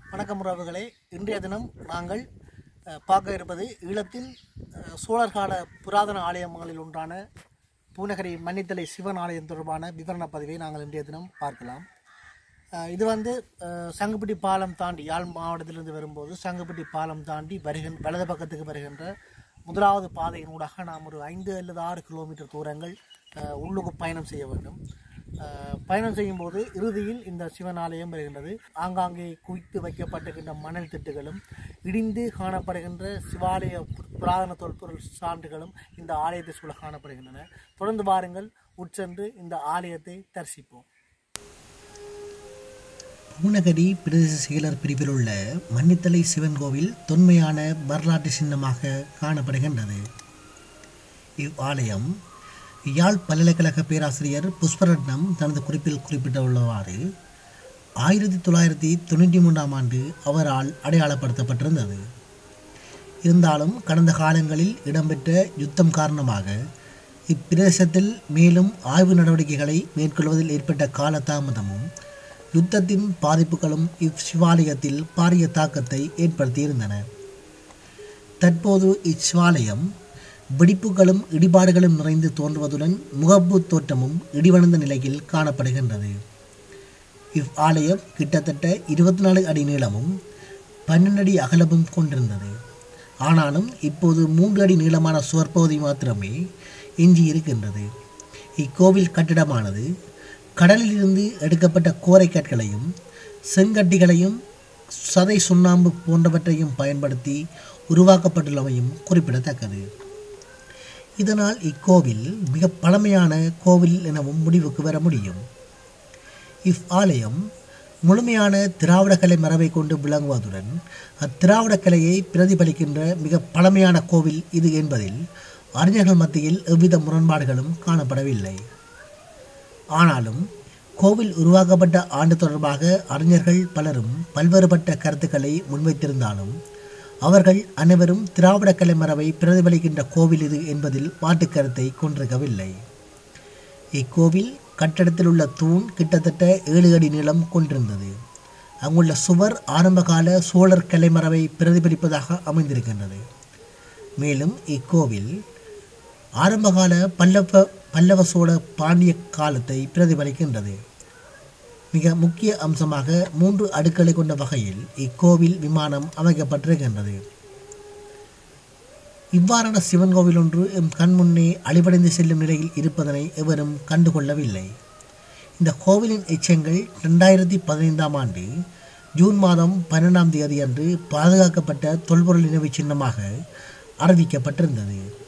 வணக்கம் உறவுகளே இன்றைய தினம் நாங்கள் அஹ், பார்க்க இருப்பது ஈழத்தில் அஹ், சோழர் கால புராதன ஆலயங்களில் ஒன்றான பூநகரி மன்னித்தலை சிவன் ஆலயம் தொடர்பான விவரண பதிவை நாங்கள் இன்றைய தினம் பார்க்கலாம் அஹ், இது வந்து அஹ், சங்குப்பிட்டி பாலம் தாண்டி யாழ் மாவட்டத்திலிருந்து வரும்போது சங்குப்பிட்டி பாலம் தாண்டி வருகின்ற வலது பக்கத்துக்கு வருகின்ற முதலாவது பாதையினூடாக நாம் ஒரு ஐந்து அல்லது ஆறு கிலோமீட்டர் தூரங்கள் அஹ், உள்ளுக்கு பயணம் செய்ய வேண்டும் அஹ், பயணம் செய்யும்போது இறுதியில் இந்த சிவன் ஆலயம் வருகின்றது ஆங்காங்கே குவித்து வைக்கப்பட்டிருக்கின்ற மணல் திட்டுகளும் இடிந்து காணப்படுகின்ற சிவாலய பு- புராதன தொல்பொருள் சான்றுகளும் இந்த ஆலயத்தை சூழ காணப்படுகின்றன தொடர்ந்து வாருங்கள் உட்சென்று இந்த ஆலயத்தை தரிசிப்போம் பூநகரி பிரதேச செயலர் பிரிவில் உள்ள மன்னித்தலை சிவன் கோவில் தொன்மையான வரலாற்று சின்னமாக காணப்படுகின்றது இவ்வாலயம் யாழ் பல்கலைக்கழக பேராசிரியர் புஷ்பரட்னம் தனது குறிப்பில் குறிப்பிட்டுள்ளவாறு ஆயிரத்தி தொள்ளாயிரத்தி தொண்ணூற்றி மூன்றாம் ஆண்டு அவரால் அடையாளப்படுத்தப்பட்டிருந்தது இருந்தாலும் கடந்த காலங்களில் இடம்பெற்ற யுத்தம் காரணமாக இப்பிரதேசத்தில் மேலும் ஆய்வு நடவடிக்கைகளை மேற்கொள்வதில் ஏற்பட்ட காலதாமதமும் யுத்தத்தின் பாதிப்புகளும் இவ்சிவாலயத்தில் பாரிய தாக்கத்தை ஏற்படுத்தியிருந்தன தற்போது இச்சிவாலயம் வெடிப்புகளும் இடிபாடுகளும் நிறைந்து தோன்றுவதுடன் முகப்பு தோற்றமும் இடிவணிந்த நிலையில் காணப்படுகின்றது இவ் ஆலயம் கிட்டத்தட்ட இருபத்தி நாலு அடி நீளமும் பன்னெண்டு அடி அகலமும் கொண்டிருந்தது ஆனாலும் இப்போது மூன்று அடி நீளமான சுவர்பகுதி மாத்திரமே எஞ்சி இருக்கின்றது இக்கோவில் கட்டிடமானது கடலிலிருந்து எடுக்கப்பட்ட கோரைக்கற்களையும் செங்கட்டிகளையும் சதை சுண்ணாம்பு போன்றவற்றையும் பயன்படுத்தி உருவாக்கப்பட்டுள்ளமையும் குறிப்பிடத்தக்கது இதனால் இக்கோவில் மிக பழமையான கோவில் எனவும் முடிவுக்கு வர முடியும் இவ் ஆலயம் முழுமையான திராவிட கலை மரபை கொண்டு விளங்குவதுடன் அத்திராவிட கலையை பிரதிபலிக்கின்ற மிக பழமையான கோவில் இது என்பதில் அறிஞர்கள் மத்தியில் எவ்வித முரண்பாடுகளும் காணப்படவில்லை ஆனாலும் கோவில் உருவாக்கப்பட்ட ஆண்டு தொடர்பாக அறிஞர்கள் பலரும் பல்வேறுபட்ட கருத்துக்களை முன்வைத்திருந்தாலும் அவர்கள் அனைவரும் திராவிட கலை மரபை பிரதிபலிக்கின்ற கோவில் இது என்பதில் மாற்றுக் கருத்தை கொண்டிருக்கவில்லை இக்கோவில் கட்டடத்தில் உள்ள தூண் கிட்டத்தட்ட ஏழு அடி நீளம் கொண்டிருந்தது அங்குள்ள சுவர் ஆரம்பகால சோழர் கலைமரபை பிரதிபலிப்பதாக அமைந்திருக்கின்றது மேலும் இக்கோவில் ஆரம்பகால பல்லவ பல்லவ சோழ பாண்டிய காலத்தை பிரதிபலிக்கின்றது மிக முக்கிய அம்சமாக மூன்று அடுக்களை கொண்ட வகையில் இக்கோவில் விமானம் அமைக்கப்பட்டிருக்கின்றது இவ்வாறான சிவன் கோவில் ஒன்று எம் கண் முன்னே அழிவடைந்து செல்லும் நிலையில் இருப்பதனை எவரும் கண்டுகொள்ளவில்லை இந்த கோவிலின் எச்சங்கள் ரெண்டாயிரத்தி பதினைந்தாம் ஆண்டு ஜூன் மாதம் பன்னெண்டாம் தேதி அன்று பாதுகாக்கப்பட்ட தொல்பொருள் நினைவு சின்னமாக அறிவிக்கப்பட்டிருந்தது